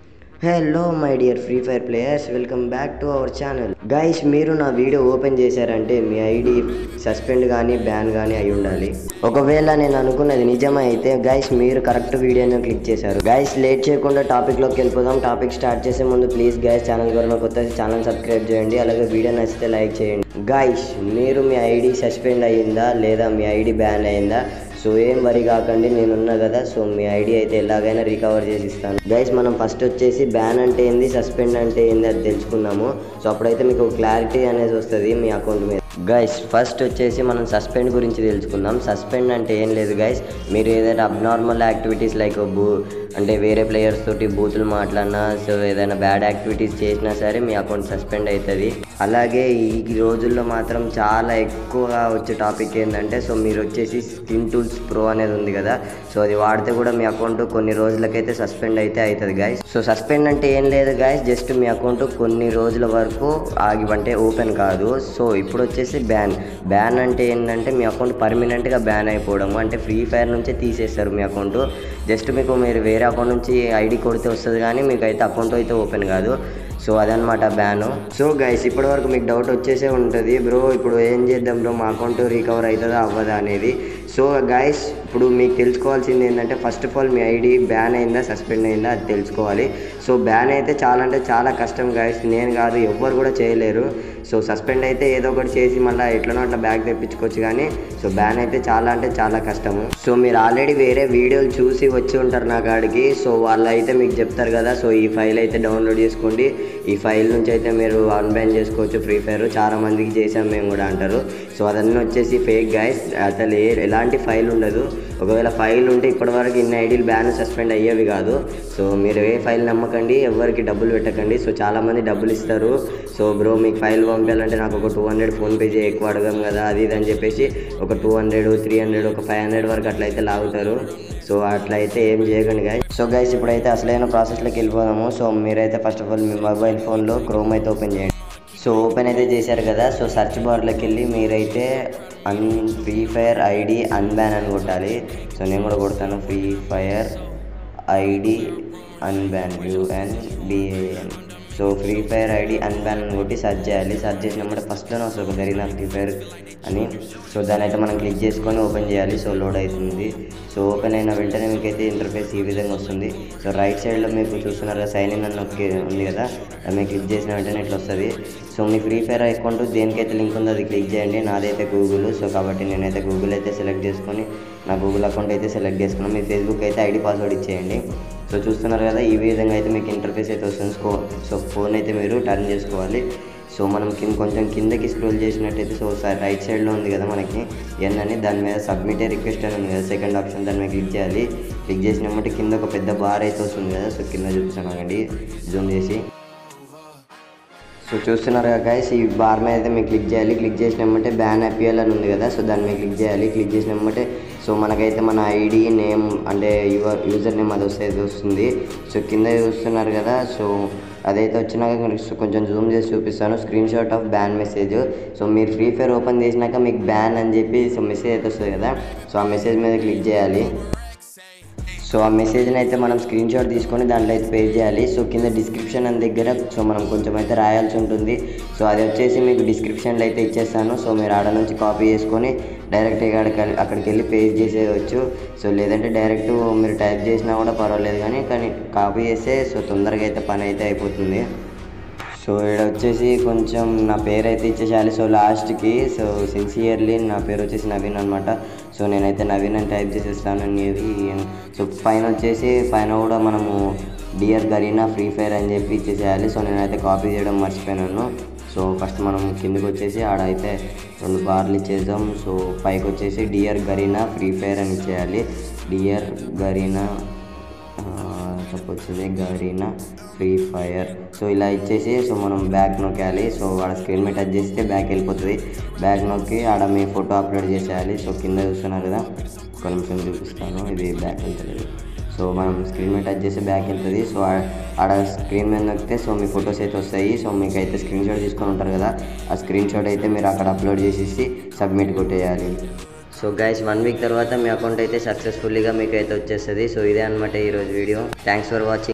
hello my dear free fire players welcome back to our channel guys మీరు నా video open చేశారంటే మీ ID suspend కానీ ban కానీ అయి ఉండాలి ఒకవేళ నేను అనుకున్నది నిజమే అయితే గైస్ మీరు కరెక్ట్ వీడియోని క్లిక్ చేశారు గైస్ లేట్ చేయకుండా టాపిక్లోకి వెళ్ళిపోదాం టాపిక్ స్టార్ట్ చేసే ముందు ప్లీజ్ గైస్ ఛానల్ ద్వారా కొత్త ఛానల్ సబ్స్క్రైబ్ చేయండి అలాగే వీడియో నచ్చితే లైక్ చేయండి గైస్ మీరు మీ ఐడి సస్పెండ్ అయ్యిందా లేదా మీ ఐడి బ్యాన్ అయ్యిందా సో ఏం వరి కాకండి నేనున్నా కదా సో మీ ఐడి అయితే ఎలాగైనా రికవర్ చేసి ఇస్తాను గైస్ మనం ఫస్ట్ వచ్చేసి బ్యాన్ అంటే ఏంది సస్పెండ్ అంటే ఏంది అది తెలుసుకుందాము సో అప్పుడైతే మీకు క్లారిటీ అనేది వస్తుంది మీ అకౌంట్ మీద గైస్ ఫస్ట్ వచ్చేసి మనం సస్పెండ్ గురించి తెలుసుకుందాం సస్పెండ్ అంటే ఏం లేదు గైస్ మీరు ఏదైనా అబ్నార్మల్ యాక్టివిటీస్ లైక్ బూ అంటే వేరే ప్లేయర్స్ తోటి బూతులు మాట్లాడినా సో ఏదైనా బ్యాడ్ యాక్టివిటీస్ చేసినా సరే మీ అకౌంట్ సస్పెండ్ అవుతుంది అలాగే ఈ రోజుల్లో మాత్రం చాలా ఎక్కువగా వచ్చే టాపిక్ ఏంటంటే సో మీరు వచ్చేసి స్కిన్ టూల్స్ ప్రో అనేది ఉంది కదా సో అది వాడితే కూడా మీ అకౌంట్ కొన్ని రోజులకైతే సస్పెండ్ అయితే అవుతుంది గాయస్ సో సస్పెండ్ అంటే ఏం లేదు గాయస్ జస్ట్ మీ అకౌంట్ కొన్ని రోజుల వరకు ఆగి అంటే ఓపెన్ కాదు సో ఇప్పుడు వచ్చేసి బ్యాన్ బ్యాన్ అంటే ఏంటంటే మీ అకౌంట్ పర్మనెంట్గా బ్యాన్ అయిపోవడం అంటే ఫ్రీ ఫైర్ నుంచే తీసేస్తారు మీ అకౌంట్ జస్ట్ మీకు మీరు వేరే అకౌంట్ నుంచి ఐడి కొడితే వస్తుంది కానీ మీకు అయితే అకౌంట్ అయితే ఓపెన్ కాదు సో అదనమాట బ్యాన్ సో గైస్ ఇప్పటి వరకు మీకు డౌట్ వచ్చేసే ఉంటుంది బ్రో ఇప్పుడు ఏం చేద్దాం బ్రో మా అకౌంట్ రికవర్ అవుతుందా అవ్వదా అనేది సో గైస్ ఇప్పుడు మీకు తెలుసుకోవాల్సింది ఏంటంటే ఫస్ట్ ఆఫ్ ఆల్ మీ ఐడి బ్యాన్ అయిందా సస్పెండ్ అయిందా అది తెలుసుకోవాలి సో బ్యాన్ అయితే చాలా అంటే చాలా కష్టం గైస్ నేను కాదు ఎవ్వరు కూడా చేయలేరు సో సస్పెండ్ అయితే ఏదో ఒకటి చేసి మళ్ళీ ఎట్లనో అట్లా బ్యాగ్ తెప్పించుకోవచ్చు కానీ సో బ్యాన్ అయితే చాలా అంటే చాలా కష్టము సో మీరు ఆల్రెడీ వేరే వీడియోలు చూసి వచ్చి ఉంటారు నా కాడికి సో వాళ్ళు అయితే మీకు చెప్తారు కదా సో ఈ ఫైల్ అయితే డౌన్లోడ్ చేసుకోండి ఈ ఫైల్ నుంచి అయితే మీరు అన్బ్యాన్ చేసుకోవచ్చు ఫ్రీ ఫైర్ చాలా మందికి చేసాం మేము కూడా అంటారు సో అదన్నీ వచ్చేసి ఫేక్ గైస్ అసలు ఏ ఎలాంటి ఫైల్ ఉండదు ఒకవేళ ఫైల్ ఉంటే ఇప్పటివరకు ఇన్ని ఐడీలు బ్యాన్ సస్పెండ్ అయ్యేవి కాదు సో మీరు ఏ ఫైల్ నమ్మకండి ఎవరికి డబ్బులు పెట్టకండి సో చాలామంది డబ్బులు ఇస్తారు సో బ్రో మీకు ఫైల్ పంపించాలంటే నాకు ఒక టూ హండ్రెడ్ ఫోన్పే చేయి ఎక్కువ అడగం కదా అది ఇది అని చెప్పేసి ఒక టూ హండ్రెడ్ త్రీ హండ్రెడ్ ఒక ఫైవ్ హండ్రెడ్ వరకు అట్లయితే లాగుతారు సో అట్లా అయితే ఏం చేయకండి గాయస్ సో గైస్ ఇప్పుడైతే అసలైన ప్రాసెస్లోకి వెళ్ళిపోదాము సో మీరైతే ఫస్ట్ ఆఫ్ ఆల్ మీ మొబైల్ ఫోన్లో క్రోమ్ అయితే ఓపెన్ చేయండి సో ఓపెన్ అయితే చేశారు కదా సో సెర్చ్ బార్లోకి వెళ్ళి మీరైతే un free fire ID unban అని కొట్టాలి సో నేను కూడా కొడతాను free fire ID unban U N D A N so free fire ID unban అని కొట్టి సెర్చ్ చేయాలి సెర్చ్ చేసినప్పుడు ఫస్ట్లోనే వస్తుంది ఒక జరిగిన ఫ్రీ ఫైర్ అని సో దాన్ని అయితే మనం క్లిక్ చేసుకొని ఓపెన్ చేయాలి సో లోడ్ అవుతుంది సో ఓపెన్ అయిన వెంటనే మీకు అయితే ఇంటర్ఫేస్ ఈ విధంగా వస్తుంది సో రైట్ సైడ్లో మీకు చూస్తున్నారు కదా సైన్ ఇన్ అని నొక్కి ఉంది కదా అది మీరు క్లిక్ చేసిన వెంటనే ఇట్లా వస్తుంది సో మీ ఫ్రీ ఫైర్ అకౌంట్ దేనికైతే లింక్ ఉందో అది క్లిక్ చేయండి నాదైతే గూగుల్ సో కాబట్టి నేనైతే గూగుల్ అయితే సెలెక్ట్ చేసుకొని నా గూగుల్ అకౌంట్ అయితే సెలెక్ట్ చేసుకున్నాను మీ ఫేస్బుక్ అయితే ఐడి పాస్వర్డ్ ఇచ్చేయండి సో చూస్తున్నారు కదా ఈ విధంగా అయితే మీకు ఇంటర్ఫేస్ అయితే వస్తుంది సో సో ఫోన్ అయితే మీరు టర్న్ చేసుకోవాలి సో మనం కింద కొంచెం కిందకి స్క్రోల్ చేసినట్టయితే సో సార్ రైట్ సైడ్లో ఉంది కదా మనకి ఎన్ అని దాని మీద సబ్మిట్ రిక్వెస్ట్ అని ఉంది కదా సెకండ్ ఆప్షన్ దాని మీద క్లిక్ చేయాలి క్లిక్ చేసినప్పుడు కింద ఒక పెద్ద బార్ అయితే వస్తుంది కదా సో కింద చూపిస్తాను అండి జూమ్ చేసి సో చూస్తున్నారు కదా గైస్ ఈ బార్ మీద అయితే మీకు క్లిక్ చేయాలి క్లిక్ చేసినామంటే బ్యాన్ అపియల్ అని ఉంది కదా సో దాని మీద క్లిక్ చేయాలి క్లిక్ చేసినామంటే సో మనకైతే మన ఐడి నేమ్ అంటే యువర్ యూజర్ నేమ్ అది వస్తే వస్తుంది సో కింద చూస్తున్నారు కదా సో అదైతే వచ్చినాక మీకు కొంచెం జూమ్ చేసి చూపిస్తాను screen shot of ban message so మీరు ఫ్రీ ఫైర్ ఓపెన్ చేసినాక మీకు బ్యాన్ అని చెప్పి సో మెసేజ్ అయితే వస్తుంది కదా సో ఆ మెసేజ్ మీద క్లిక్ చేయాలి సో ఆ మెసేజ్ని అయితే మనం స్క్రీన్ షాట్ తీసుకొని దాంట్లో అయితే పే చేయాలి సో కింద డిస్క్రిప్షన్ అని దగ్గర సో మనం కొంచెం అయితే రాయాల్సి ఉంటుంది సో అది వచ్చేసి మీకు డిస్క్రిప్షన్లో అయితే ఇచ్చేస్తాను సో మీరు ఆడ నుంచి కాపీ చేసుకొని డైరెక్ట్ అక్కడికి అక్కడికి వెళ్ళి పేస్ట్ చేసేయచ్చు సో లేదంటే డైరెక్ట్ మీరు టైప్ చేసినా కూడా పర్వాలేదు కానీ కానీ కాపీ చేస్తే సో తొందరగా అయితే పని అయితే అయిపోతుంది సో ఇక్కడ వచ్చేసి కొంచెం నా పేరు అయితే ఇచ్చేసేయాలి సో లాస్ట్కి సో సిన్సియర్లీ నా పేరు వచ్చేసి నవీన్ అనమాట సో నేనైతే నవీన్ అని టైప్ చేసేస్తాను అనేది సో పైన వచ్చేసి పైన కూడా మనము డియర్ గరీనా ఫ్రీ ఫైర్ అని చెప్పి ఇచ్చేసేయాలి సో నేనైతే కాపీ చేయడం మర్చిపోయినాను సో ఫస్ట్ మనం కిందకి వచ్చేసి ఆడ అయితే రెండు బార్లు ఇచ్చేద్దాం సో పైకి వచ్చేసి డియర్ గరీనా ఫ్రీ ఫైర్ అని ఇచ్చేయాలి డియర్ గరీనా చెప్పొచ్చింది గరీనా ఫ్రీ ఫైర్ సో ఇలా ఇచ్చేసి సో మనం బ్యాక్ నొక్కాలి సో ఆడ స్క్రీన్ మీద టచ్ చేస్తే బ్యాక్ వెళ్ళిపోతుంది బ్యాక్ నొక్కి ఆడ మీ ఫోటో అప్లోడ్ చేసేయాలి సో కింద చూస్తున్నారు కదా ఒక నిమిషం చూపిస్తాను ఇది బ్యాక్ వెళ్తలేదు సో మనం స్క్రీన్ మీద టచ్ చేస్తే బ్యాక్ వెళ్తుంది సో ఆడ స్క్రీన్ మీద నొక్కితే సో మీ ఫొటోస్ అయితే వస్తాయి సో మీకు అయితే స్క్రీన్ షాట్ తీసుకొని ఉంటారు కదా ఆ స్క్రీన్ షాట్ అయితే మీరు అక్కడ అప్లోడ్ చేసేసి సబ్మిట్ కొట్టేయాలి సో గైస్ వన్ వీక్ తర్వాత మీ అకౌంట్ అయితే సక్సెస్ఫుల్లీగా మీకు అయితే వచ్చేస్తుంది సో ఇదే అనమాట ఈరోజు వీడియో థ్యాంక్స్ ఫర్ వాచింగ్